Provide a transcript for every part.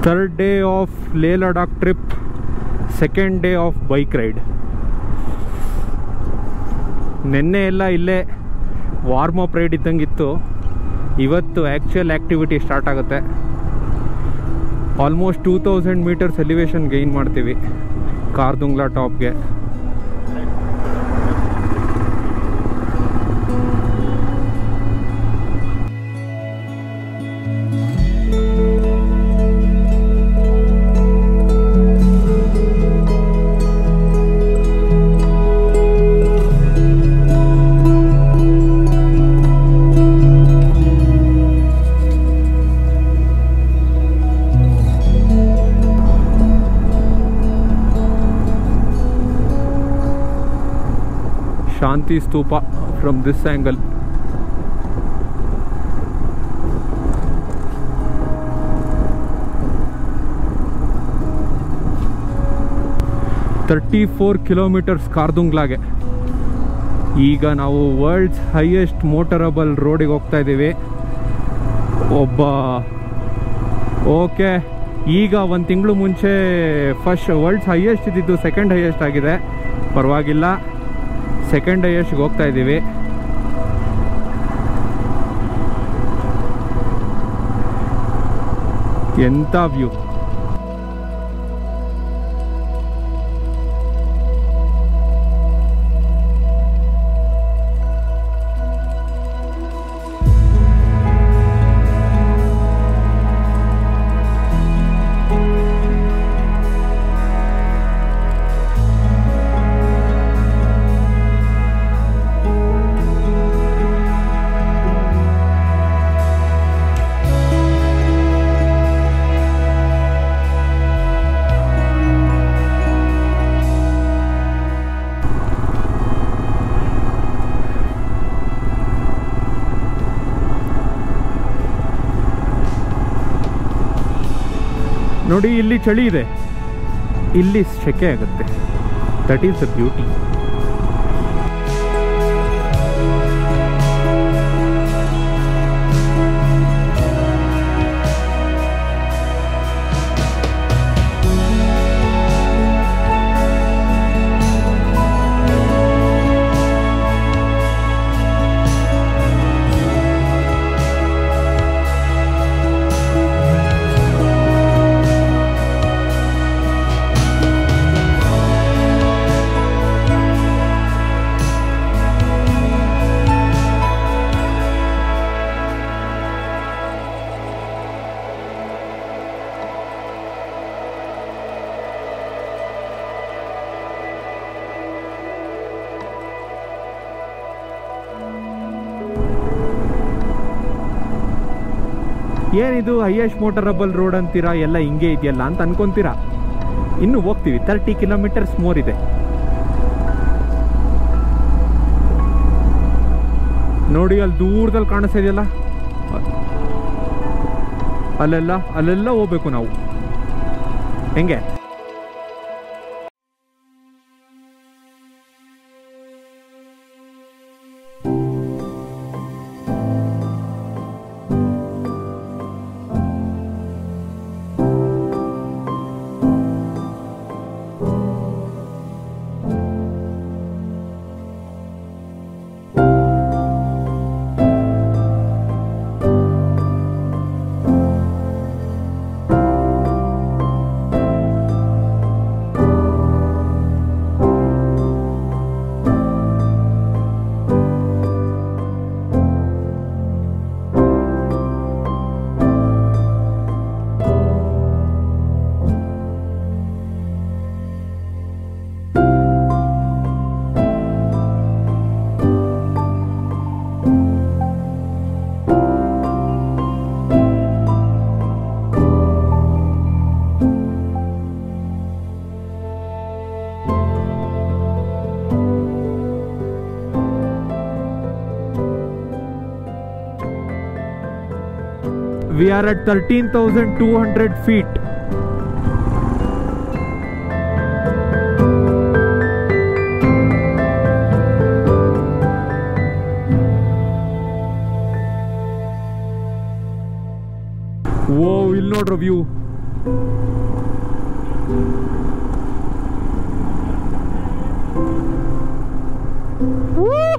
third day of Leh Ladakh trip second day of bike ride ನಿನ್ನೆ ಎಲ್ಲ ಇಲ್ಲೇ ವಾರ್ಮ್ ಅಪ್ ರೈಡ್ ಇದ್ದಂಗಿತ್ತು ಇವತ್ತು ಆ್ಯಕ್ಚುಯಲ್ ಆ್ಯಕ್ಟಿವಿಟಿ ಸ್ಟಾರ್ಟ್ ಆಗುತ್ತೆ almost two thousand meters elevation gain ಮಾಡ್ತೀವಿ ಕಾರ್ದುಂಗ್ಲಾ ಟಾಪ್ಗೆ Shanti Stupa from this angle thirty four kilometers ಕಾರ್ದುಂಗ್ಲಾಗೆ ಈಗ ನಾವು ವರ್ಲ್ಡ್ಸ್ ಹೈಯೆಸ್ಟ್ ಮೋಟರಬಲ್ ರೋಡಿಗೆ ಹೋಗ್ತಾ ಇದ್ದೀವಿ ಒಬ್ಬ ಓಕೆ ಈಗ ಒಂದು ತಿಂಗಳು ಮುಂಚೆ ಫಸ್ಟ್ ವರ್ಲ್ಡ್ಸ್ ಹೈಯೆಸ್ಟ್ ಇದ್ದಿದ್ದು ಸೆಕೆಂಡ್ ಹೈಯೆಸ್ಟ್ ಆಗಿದೆ ಪರವಾಗಿಲ್ಲ ಸೆಕೆಂಡ್ ಹೈಯೆಸ್ಟ್ಗೆ ಹೋಗ್ತಾ ಇದ್ದೀವಿ ಎಂಥ ವ್ಯೂ ನೋಡಿ ಇಲ್ಲಿ ಚಳಿ ಇದೆ ಇಲ್ಲಿ ಸೆಕೆ ಆಗುತ್ತೆ ದಟ್ ಈಸ್ ದ ಬ್ಯೂಟಿ ಏನಿದು ಹೈಯೆಸ್ಟ್ ಮೋಟರಬಲ್ ರೋಡ್ ಅಂತೀರಾ ಎಲ್ಲ ಹಿಂಗೆ ಇದೆಯಲ್ಲ ಅಂತ ಅನ್ಕೊಂತೀರಾ ಇನ್ನು ಹೋಗ್ತೀವಿ ತರ್ಟಿ ಕಿಲೋಮೀಟರ್ಸ್ ಮೋರ್ ಇದೆ ನೋಡಿ ಅಲ್ಲಿ ದೂರದಲ್ಲಿ ಕಾಣಿಸ್ತಾ ಇದೆಯಲ್ಲ ಅಲ್ಲೆಲ್ಲ ಅಲ್ಲೆಲ್ಲ ಹೋಗ್ಬೇಕು ನಾವು ಹೆಂಗೆ we are at 13200 feet ಓ ಇಲ್ಲಿ ನೋಡ್ರ ವ್ಯೂ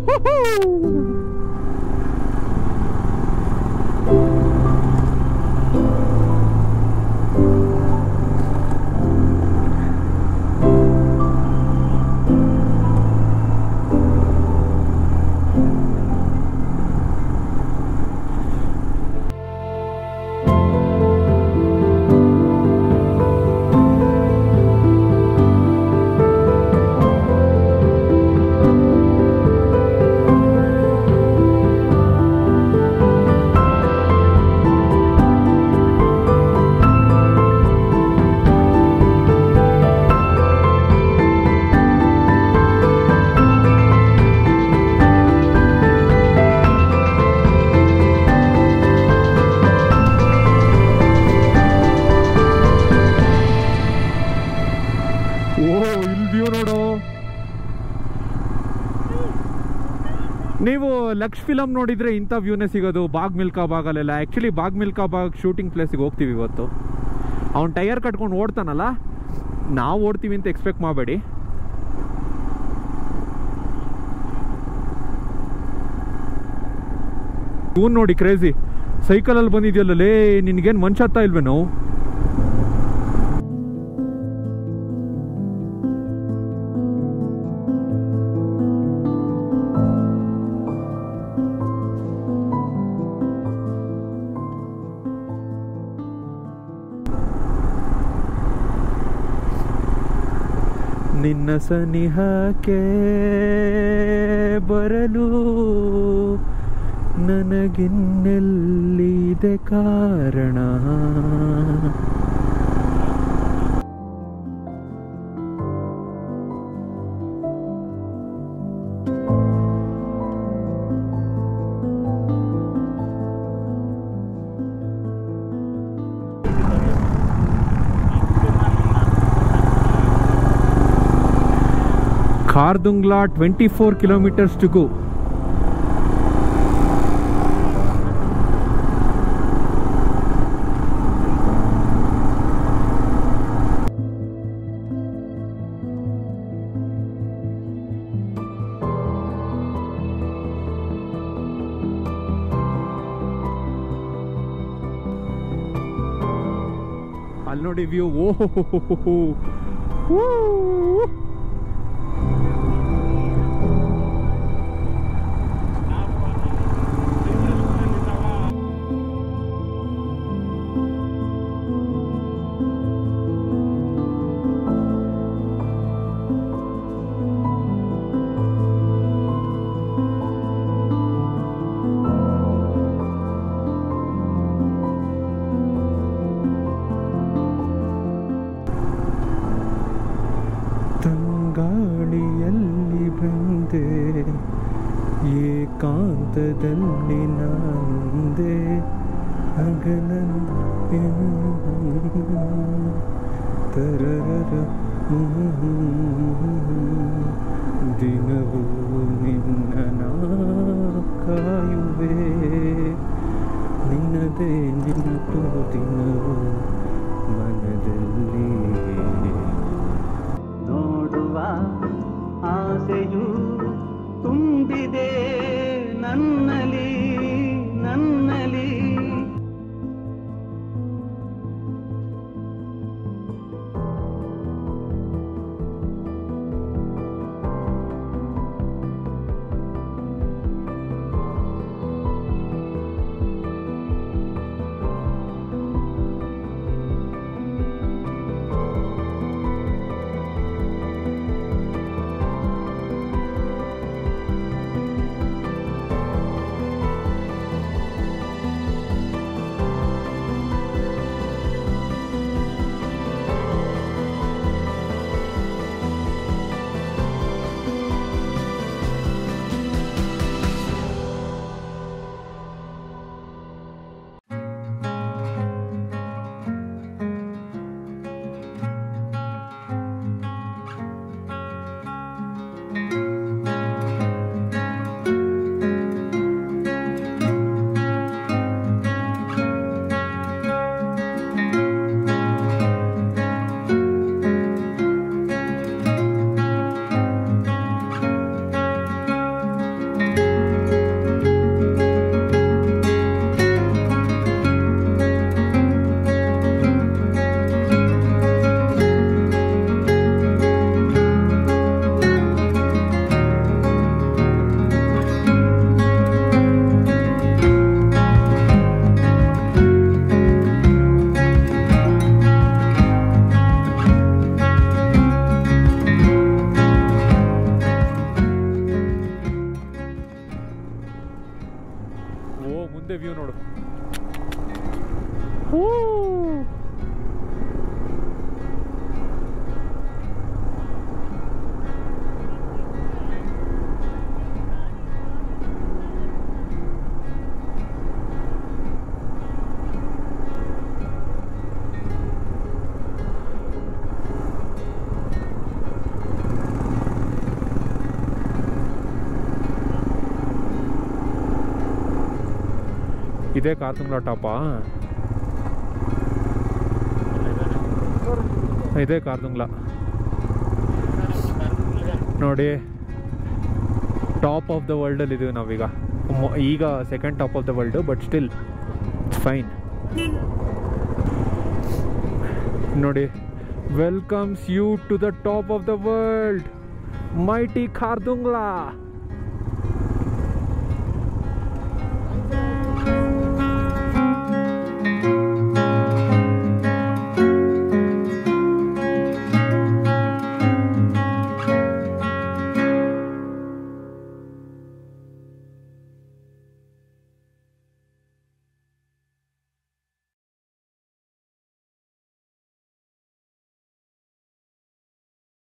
ಓ ಇಲ್ಲಿ ವ್ಯೂ ನೋಡು ನೀವು ಲಕ್ಷ್ ಫಿಲಮ್ ನೋಡಿದ್ರೆ ಇಂಥ ವ್ಯೂನೇ ಸಿಗೋದು ಬಾಗ್ ಮಿಲ್ಕಾ ಬಾಗಲ್ಲೆಲ್ಲ ಆ್ಯಕ್ಚುಲಿ ಬಾಗ್ ಮಿಲ್ಕಾ ಬಾಗ್ ಶೂಟಿಂಗ್ ಪ್ಲೇಸಿಗೆ ಹೋಗ್ತೀವಿ ಇವತ್ತು ಅವ್ನು ಟೈರ್ ಕಟ್ಕೊಂಡು ಓಡ್ತಾನಲ್ಲ ನಾವು ಓಡ್ತೀವಿ ಅಂತ ಎಕ್ಸ್ಪೆಕ್ಟ್ ಮಾಡಬೇಡಿ ಇವನ್ ನೋಡಿ ಕ್ರೇಜಿ ಸೈಕಲಲ್ಲಿ ಬಂದಿದ್ಯಲ್ಲ ಲೇ ನಿನ್ಗೇನು ಮನ್ಷ ಹತ್ತಾ ಇಲ್ವೇನೋ ನಿನ್ನ ಸನಿಹಕ್ಕೆ ಬರಲು ನನಗಿನ್ನೆಲ್ಲಿದೆ ಕಾರಣ Khardungla twenty four kilometers to go ಅಲ್ಲಿ ನೋಡಿ ವ್ಯೂ ಓಹೋ ತಂಗಾಳಿಯಲ್ಲಿ ಬಂದೆ ಏಕಾಂತದಲ್ಲಿ ನಾನೊಂದೆ ಹಗಲನ್ನು ತರರ ದಿನವೂ ನಿನ್ನ ನಾ ಕಾಯುವೆ ನಿನ್ನದೇ ನಿನ್ನಟು ದಿನವೂ ಮನದಲ್ಲಿ ನೋಡುವ ಆಸೆಯು ತುಂಬಿದೆ ನನ್ನಲಿ ನನ್ನಲಿ ಇದೆ ವ್ಯೂ ನೋಡು ಇದೇ ಕಾರ್ತುಂಗ್ಲ ಟಾಪಾ ಇದೇ ಕಾರ್ದುಂಗ್ಲ ನೋಡಿ ಟಾಪ್ ಆಫ್ ದ ವರ್ಲ್ಡಲ್ಲಿ ಇದೀವಿ ನಾವೀಗ ಮೊ- ಈಗ second top of the world but still fine ನೋಡಿ welcomes you to the top of the world mighty ಖಾರ್ದುಂಗ್ಲಾ